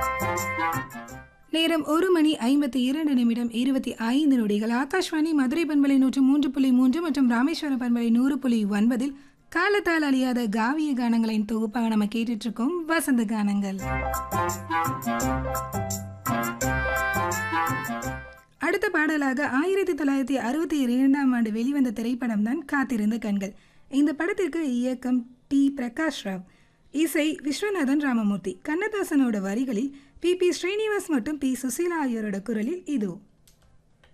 நேரம் ஒரு மணி ஐம்பத்தி இரண்டு நிமிடம் இருபத்தி ஐந்து நொடிகள் ஆகாஷ்வாணி மதுரை பண்பலை நூற்று மூன்று புள்ளி மூன்று மற்றும் ராமேஸ்வரம் பண்பலை நூறு புள்ளி ஒன்பதில் காலத்தால் அழியாத காவிய கானங்களின் தொகுப்பாக நம்ம கேட்டுட்டு இருக்கோம் வசந்த கானங்கள் அடுத்த பாடலாக ஆயிரத்தி தொள்ளாயிரத்தி அறுபத்தி இரண்டாம் ஆண்டு வெளிவந்த திரைப்படம் தான் காத்திருந்த கண்கள் இந்த படத்திற்கு இயக்கம் டி பிரகாஷ் ராவ் இசை விஸ்வநாதன் ராமமூர்த்தி கண்ணதாசனோட வரிகளில் பி பி ஸ்ரீனிவாஸ் மற்றும் பி சுசீலா ஆகியோரோட குரலில் இது